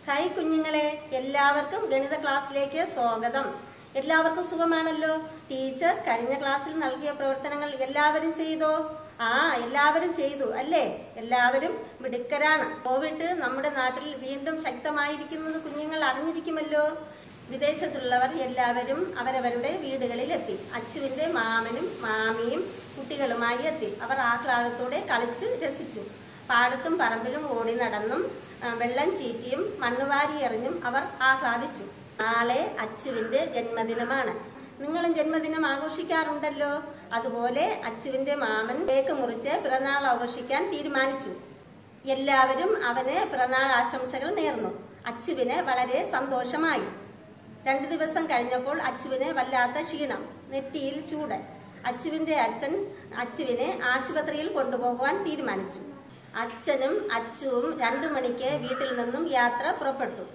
hi കുഞ്ഞുങ്ങളെ എല്ലാവർക്കും ഗണിത ക്ലാസ്സിലേക്ക് സ്വാഗതം എല്ലാവർക്കും സുഖമാണല്ലോ ടീച്ചർ കഴിഞ്ഞ ക്ലാസ്സിൽ നൽകിയ പ്രവർത്തനങ്ങൾ എല്ലാവരും ചെയ്തോ ആ എല്ലാവരും ചെയ്തു അല്ലേ എല്ലാവരും മിടുക്കരാണ് കോവിഡ് നമ്മുടെ നാട്ടിൽ വീണ്ടും ശക്തമായിരിക്കുന്നത് കുഞ്ഞുങ്ങൾ അറിഞ്ഞിരിക്കുമല്ലോ വിദേശത്തുള്ളവർ എല്ലാവരും അവരവരുടെ വീടുകളിൽ എത്തി അച്ചുവിന്റെ മാമനും മാമിയും കുട്ടികളുമായി എത്തി അവർ ആഹ്ലാദത്തോടെ കളിച്ച് രസിച്ചു പാടത്തും പറമ്പിലും ഓടി നടന്നും ആ, വെള്ളം ചീറ്റിയും മണ്ണുവാരി എറിഞ്ഞും അവർ ആഹ്ലാദിച്ചു നാളെ അച്ചുവിന്റെ ജന്മദിനമാണ് നിങ്ങളും ജന്മദിനം ആഘോഷിക്കാറുണ്ടല്ലോ അതുപോലെ അച്ചുവിന്റെ മാമൻ കേക്ക് മുറിച്ച് പിറന്നാൾ ആഘോഷിക്കാൻ തീരുമാനിച്ചു എല്ലാവരും അവന് പിറന്നാൾ ആശംസകൾ നേർന്നു അച്ചുവിന് വളരെ സന്തോഷമായി രണ്ടു ദിവസം കഴിഞ്ഞപ്പോൾ അച്ചുവിന് വല്ലാത്ത ക്ഷീണം നെറ്റിയിൽ ചൂട് അച്ചുവിന്റെ അച്ഛൻ അച്ചുവിനെ ആശുപത്രിയിൽ കൊണ്ടുപോകുവാൻ തീരുമാനിച്ചു അച്ഛനും അച്ചുവും രണ്ടു മണിക്ക് വീട്ടിൽ നിന്നും യാത്ര പുറപ്പെട്ടു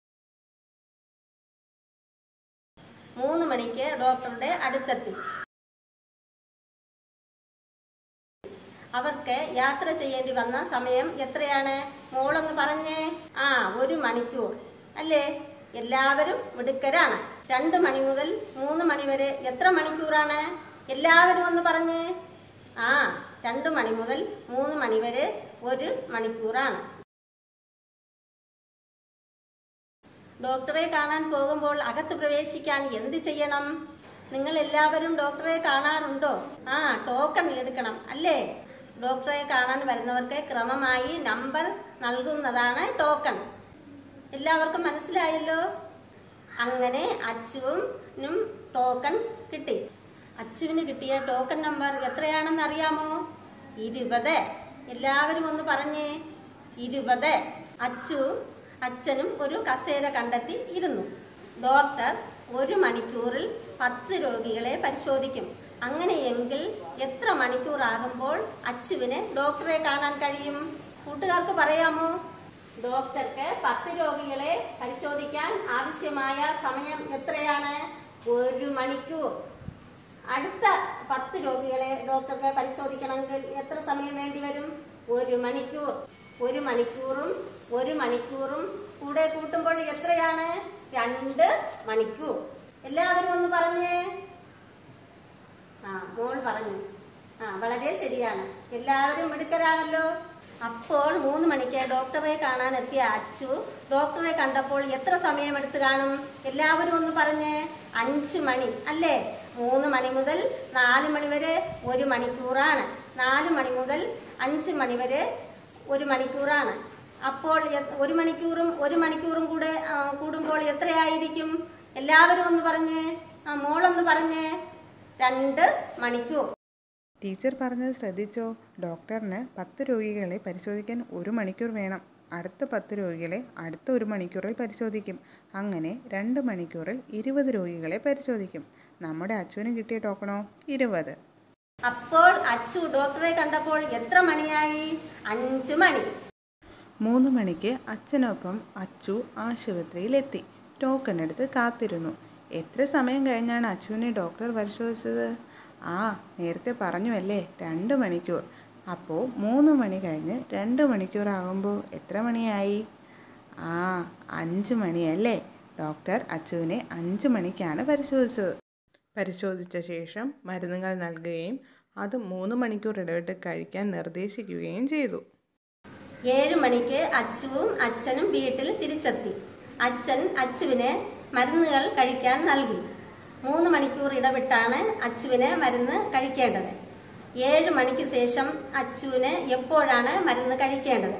മൂന്ന് മണിക്ക് ഡോക്ടറുടെ അടുത്തെത്തി അവർക്ക് യാത്ര ചെയ്യേണ്ടി വന്ന സമയം എത്രയാണ് മോളൊന്ന് പറഞ്ഞേ ആ ഒരു മണിക്കൂർ അല്ലേ എല്ലാവരും മിടുക്കരാണ് രണ്ടു മണി മുതൽ മൂന്ന് മണി വരെ എത്ര മണിക്കൂറാണ് എല്ലാവരും ഒന്ന് പറഞ്ഞേ ആ രണ്ടു മണി മുതൽ മൂന്ന് മണി വരെ ഒരു മണിക്കൂറാണ് ഡോക്ടറെ കാണാൻ പോകുമ്പോൾ അകത്ത് പ്രവേശിക്കാൻ എന്ത് ചെയ്യണം നിങ്ങൾ എല്ലാവരും ഡോക്ടറെ കാണാറുണ്ടോ ആ ടോക്കൺ എടുക്കണം അല്ലേ ഡോക്ടറെ കാണാൻ വരുന്നവർക്ക് ക്രമമായി നമ്പർ നൽകുന്നതാണ് ടോക്കൺ എല്ലാവർക്കും മനസ്സിലായല്ലോ അങ്ങനെ അച്ചുവിനും ടോക്കൺ കിട്ടി അച്ചുവിന് കിട്ടിയ ടോക്കൺ നമ്പർ എത്രയാണെന്ന് അറിയാമോ ഇരുപത് എല്ലാവരും ഒന്ന് പറഞ്ഞേ ഇരുപത് അച്ചു അച്ഛനും ഒരു കസേര കണ്ടെത്തി ഇരുന്നു ഡോക്ടർ ഒരു മണിക്കൂറിൽ പത്ത് രോഗികളെ പരിശോധിക്കും അങ്ങനെയെങ്കിൽ എത്ര മണിക്കൂറാകുമ്പോൾ അച്ചുവിന് ഡോക്ടറെ കാണാൻ കഴിയും കൂട്ടുകാർക്ക് പറയാമോ ഡോക്ടർക്ക് പത്ത് രോഗികളെ പരിശോധിക്കാൻ ആവശ്യമായ സമയം എത്രയാണ് ഒരു മണിക്കൂർ അടുത്ത പത്ത് രോഗികളെ ഡോക്ടർക്ക് പരിശോധിക്കണമെങ്കിൽ എത്ര സമയം വേണ്ടി വരും ഒരു മണിക്കൂർ ഒരു മണിക്കൂറും ഒരു മണിക്കൂറും കൂടെ കൂട്ടുമ്പോൾ എത്രയാണ് രണ്ട് മണിക്കൂർ എല്ലാവരും ഒന്ന് പറഞ്ഞേ ആ മോൾ പറഞ്ഞു ആ വളരെ ശരിയാണ് എല്ലാവരും മിടുക്കരാണല്ലോ അപ്പോൾ മൂന്ന് മണിക്ക് ഡോക്ടറെ കാണാൻ എത്തിയ അച്ചു ഡോക്ടറെ കണ്ടപ്പോൾ എത്ര സമയമെടുത്ത് കാണും എല്ലാവരും ഒന്ന് പറഞ്ഞേ അഞ്ച് മണി അല്ലേ മൂന്ന് മണി മുതൽ നാല് മണി വരെ ഒരു മണിക്കൂറാണ് നാല് മണി മുതൽ അഞ്ച് മണി വരെ ഒരു മണിക്കൂറാണ് അപ്പോൾ എ- ഒരു മണിക്കൂറും ഒരു മണിക്കൂറും കൂടെ ആ, കൂടുമ്പോൾ എത്രയായിരിക്കും എല്ലാവരും ഒന്ന് പറഞ്ഞേ ആ മോളൊന്ന് പറഞ്ഞേ രണ്ട് മണിക്കൂർ ടീച്ചർ പറഞ്ഞത് ശ്രദ്ധിച്ചോ ഡോക്ടറിന് പത്ത് രോഗികളെ പരിശോധിക്കാൻ ഒരു മണിക്കൂർ വേണം അടുത്ത പത്ത് രോഗികളെ അടുത്ത ഒരു മണിക്കൂറിൽ പരിശോധിക്കും അങ്ങനെ രണ്ട് മണിക്കൂറിൽ ഇരുപത് രോഗികളെ പരിശോധിക്കും നമ്മുടെ അച്ഛന് കിട്ടിയ ടോക്കണോ ഇരുപത് അപ്പോൾ അച്ചു ഡോക്ടറെ കണ്ടപ്പോൾ എത്ര മണിയായി അഞ്ചു മണി മൂന്ന് മണിക്ക് അച്ഛനൊപ്പം അച്ചു ആശുപത്രിയിലെത്തി ടോക്കൺ എടുത്ത് കാത്തിരുന്നു എത്ര സമയം കഴിഞ്ഞാണ് അച്ചുവിനെ ഡോക്ടർ പരിശോധിച്ചത് ആ നേരത്തെ പറഞ്ഞു അല്ലേ രണ്ട് മണിക്കൂർ അപ്പോൾ മൂന്ന് മണി കഴിഞ്ഞ് രണ്ട് മണിക്കൂർ ആകുമ്പോൾ എത്ര മണിയായി ആ അഞ്ച് മണിയല്ലേ ഡോക്ടർ അച്ചുവിനെ അഞ്ച് മണിക്കാണ് പരിശോധിച്ചത് പരിശോധിച്ച ശേഷം മരുന്നുകൾ നൽകുകയും അത് മൂന്ന് മണിക്കൂർ ഇടവിട്ട് കഴിക്കാൻ നിർദ്ദേശിക്കുകയും ചെയ്തു ഏഴു മണിക്ക് അച്ചുവും അച്ഛനും വീട്ടിൽ തിരിച്ചെത്തി അച്ഛൻ അച്ചുവിന് മരുന്നുകൾ കഴിക്കാൻ നൽകി മൂന്ന് മണിക്കൂർ ഇടവിട്ടാണ് അച്ചുവിന് മരുന്ന് കഴിക്കേണ്ടത് ഏഴ് മണിക്ക് ശേഷം അച്ചുവിന് എപ്പോഴാണ് മരുന്ന് കഴിക്കേണ്ടത്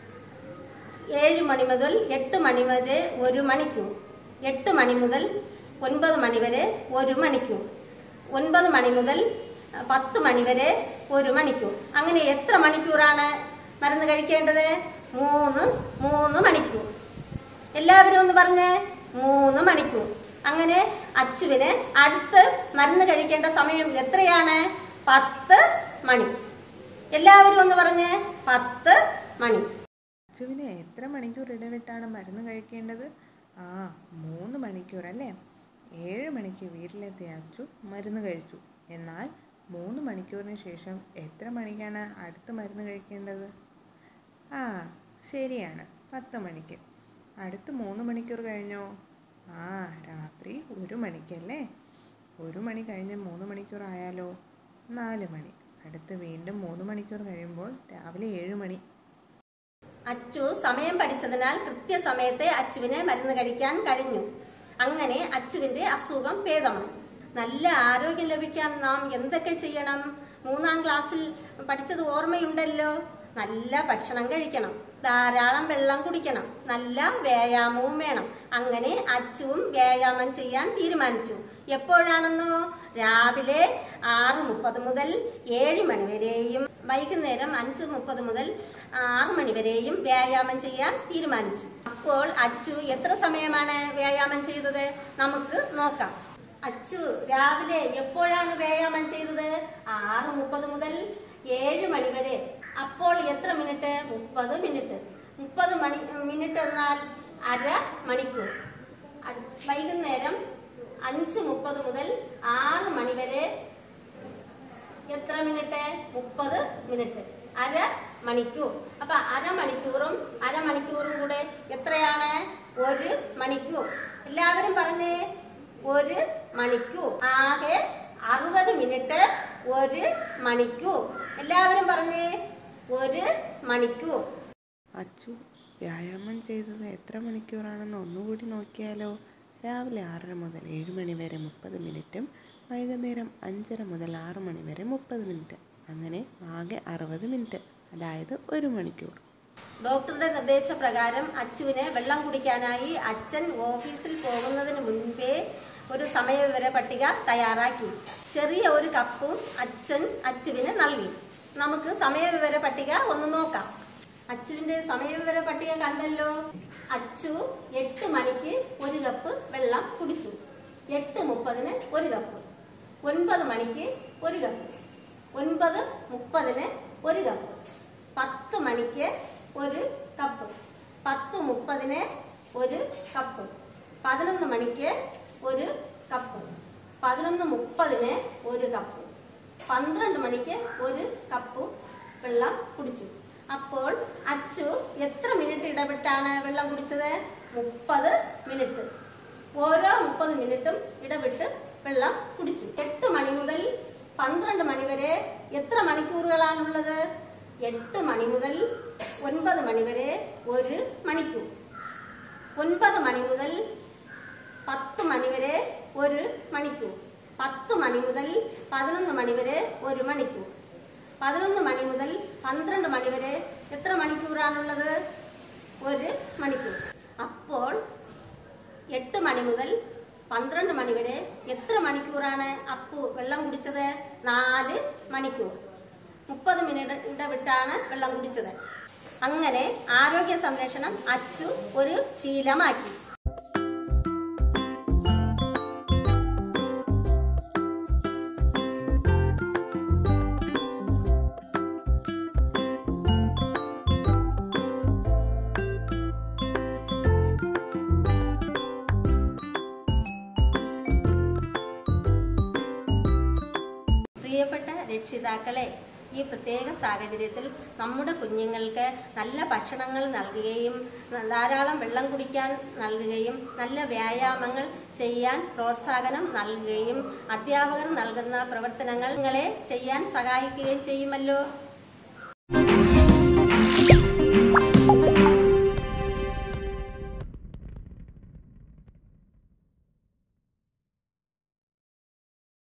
ഏഴ് മണി മുതൽ എട്ട് മണി വരെ ഒരു മണിക്കൂർ എട്ട് മണി മുതൽ ഒൻപത് മണി വരെ ഒരു മണിക്കൂർ ഒൻപത് മണി മുതൽ അഹ്, പത്ത് മണി വരെ ഒരു മണിക്കൂർ അങ്ങനെ എത്ര മണിക്കൂറാണ് മരുന്ന് കഴിക്കേണ്ടത് മൂന്ന് മൂന്ന് മണിക്കൂർ എല്ലാവരും ഒന്ന് പറഞ്ഞേ മൂന്ന് മണിക്കൂർ അങ്ങനെ അച്ചുവിന് അടുത്ത് മരുന്ന് കഴിക്കേണ്ട സമയം എത്രയാണ് പത്ത് മണി എല്ലാവരും ഒന്ന് പറഞ്ഞേ പത്ത് മണി അച്ചുവിന് എത്ര മണിക്കൂർ ഇടവിട്ടാണ് മരുന്ന് കഴിക്കേണ്ടത് ആ മൂന്ന് മണിക്കൂർ അല്ലേ ഏഴ് മണിക്ക് വീട്ടിലെത്തിയ അച്ചു മരുന്ന് കഴിച്ചു എന്നാൽ മൂന്ന് മണിക്കൂറിന് ശേഷം എത്ര മണിക്കാണ് അടുത്ത മരുന്ന് കഴിക്കേണ്ടത് ആ ശരിയാണ് പത്ത് മണിക്ക് അടുത്ത് മൂന്ന് മണിക്കൂർ കഴിഞ്ഞോ ആ രാത്രി ഒരു മണിക്കല്ലേ ഒരു മണി കഴിഞ്ഞ് മൂന്ന് മണിക്കൂർ ആയാലോ നാല് മണി അടുത്ത് വീണ്ടും മൂന്ന് മണിക്കൂർ കഴിയുമ്പോൾ രാവിലെ ഏഴ് മണി അച്ചു സമയം പഠിച്ചതിനാൽ കൃത്യസമയത്തെ അച്ചുവിന് മരുന്ന് കഴിക്കാൻ കഴിഞ്ഞു അങ്ങനെ അച്ചുവിന്റെ അസുഖം ഭേദമായി നല്ല ആരോഗ്യം ലഭിക്കാൻ നാം എന്തൊക്കെ ചെയ്യണം മൂന്നാം ക്ലാസ്സിൽ പഠിച്ചത് ഓർമ്മയുണ്ടല്ലോ നല്ല ഭക്ഷണം കഴിക്കണം ധാരാളം വെള്ളം കുടിക്കണം നല്ല വ്യായാമവും വേണം അങ്ങനെ അച്ചുവും വ്യായാമം ചെയ്യാൻ തീരുമാനിച്ചു എപ്പോഴാണെന്നോ രാവിലെ ആറ് മുപ്പത് മുതൽ ഏഴ് മണി വരെയും വൈകുന്നേരം അഞ്ച് മുപ്പത് മുതൽ ആറ് മണി വരെയും വ്യായാമം ചെയ്യാൻ തീരുമാനിച്ചു അപ്പോൾ അച്ചു എത്ര സമയമാണ് വ്യായാമം ചെയ്തത് നമുക്ക് നോക്കാം അച്ചു രാവിലെ എപ്പോഴാണ് വ്യായാമം ചെയ്തത് ആറ് മുപ്പത് മുതൽ ഏഴ് മണി വരെ അപ്പോൾ എത്ര മിനിറ്റ് മുപ്പത് മിനിറ്റ് മുപ്പത് മണി മിനിറ്റ് എന്നാൽ അര മണിക്കൂർ അട്- വൈകുന്നേരം അഞ്ച് മുപ്പത് മുതൽ ആറ് മണി വരെ എത്ര മിനിറ്റ് മുപ്പത് മിനിറ്റ് അര മണിക്കൂർ അപ്പൊ അരമണിക്കൂറും അരമണിക്കൂറും കൂടെ എത്രയാണ് ഒരു മണിക്കൂർ എല്ലാവരും പറഞ്ഞേ ഒരു മണിക്കൂർ ആകെ അറുപത് മിനിറ്റ് ഒരു മണിക്കൂർ എല്ലാവരും പറഞ്ഞേ ഒരു മണിക്കൂർ അച്ചു വ്യായാമം ചെയ്തത് എത്ര മണിക്കൂറാണെന്ന് ഒന്നുകൂടി നോക്കിയാലോ രാവിലെ ആറര മുതൽ ഏഴ് മണി വരെ മുപ്പത് മിനിറ്റും വൈകുന്നേരം അഞ്ചര മുതൽ ആറ് മണി വരെ മുപ്പത് മിനിറ്റ് അങ്ങനെ ആകെ അറുപത് മിനിറ്റ് അതായത് ഒരു മണിക്കൂർ ഡോക്ടറുടെ നിർദ്ദേശപ്രകാരം അച്ചുവിന് വെള്ളം കുടിക്കാനായി അച്ഛൻ ഓഫീസിൽ പോകുന്നതിന് മുൻപേ ഒരു സമയവിവര പട്ടിക തയ്യാറാക്കി ചെറിയ ഒരു കപ്പും അച്ഛൻ അച്ചുവിന് നൽകി നമുക്ക് സമയവിവര പട്ടിക ഒന്ന് നോക്കാം അച്ചുവിന്റെ സമയവിവര പട്ടിക കണ്ടല്ലോ അച്ചു എട്ട് മണിക്ക് ഒരു കപ്പ് വെള്ളം കുടിച്ചു എട്ട് മുപ്പതിന് ഒരു കപ്പ് ഒൻപത് മണിക്ക് ഒരു കപ്പ് ഒൻപത് മുപ്പതിന് ഒരു കപ്പ് പത്ത് മണിക്ക് ഒരു കപ്പ് പത്ത് മുപ്പതിന് ഒരു കപ്പ് പതിനൊന്ന് മണിക്ക് ഒരു കപ്പ് പതിനൊന്ന് മുപ്പതിന് ഒരു കപ്പ് പന്ത്രണ്ട് മണിക്ക് ഒരു കപ്പ് വെള്ളം കുടിച്ചു അപ്പോൾ അച്ചു എത്ര മിനിറ്റ് ഇടവിട്ടാണ് വെള്ളം കുടിച്ചത് മുപ്പത് മിനിറ്റ് ഓരോ മുപ്പത് മിനിറ്റും ഇടവിട്ട് വെള്ളം കുടിച്ചു എട്ട് മണി മുതൽ പന്ത്രണ്ട് മണി വരെ എത്ര മണിക്കൂറുകളാണുള്ളത് എട്ട് മണി മുതൽ ഒൻപത് മണി വരെ ഒരു മണിക്കൂർ ഒൻപത് മണി മുതൽ പത്ത് മണി വരെ ഒരു മണിക്കൂർ പത്ത് മണി മുതൽ പതിനൊന്ന് മണി വരെ ഒരു മണിക്കൂർ പതിനൊന്ന് മണി മുതൽ പന്ത്രണ്ട് മണി വരെ എത്ര മണിക്കൂറാണുള്ളത് ഒരു മണിക്കൂർ അപ്പോൾ എട്ട് മണി മുതൽ പന്ത്രണ്ട് മണി വരെ എത്ര മണിക്കൂറാണ് അപ്പു വെള്ളം കുടിച്ചത് നാല് മണിക്കൂർ മുപ്പത് മിനിറ്റ് ഇടവിട്ടാണ് വെള്ളം കുടിച്ചത് അങ്ങനെ ആരോഗ്യ സംരക്ഷണം അച്ചു ഒരു ശീലമാക്കി പ്രിയപ്പെട്ട രക്ഷിതാക്കളെ ഈ പ്രത്യേക സാഹചര്യത്തിൽ നമ്മുടെ കുഞ്ഞുങ്ങൾക്ക് നല്ല ഭക്ഷണങ്ങൾ നൽകുകയും ധാരാളം വെള്ളം കുടിക്കാൻ നൽകുകയും നല്ല വ്യായാമങ്ങൾ ചെയ്യാൻ പ്രോത്സാഹനം നൽകുകയും അധ്യാപകർ നൽകുന്ന പ്രവർത്തനങ്ങൾ നിങ്ങളെ ചെയ്യാൻ സഹായിക്കുകയും ചെയ്യുമല്ലോ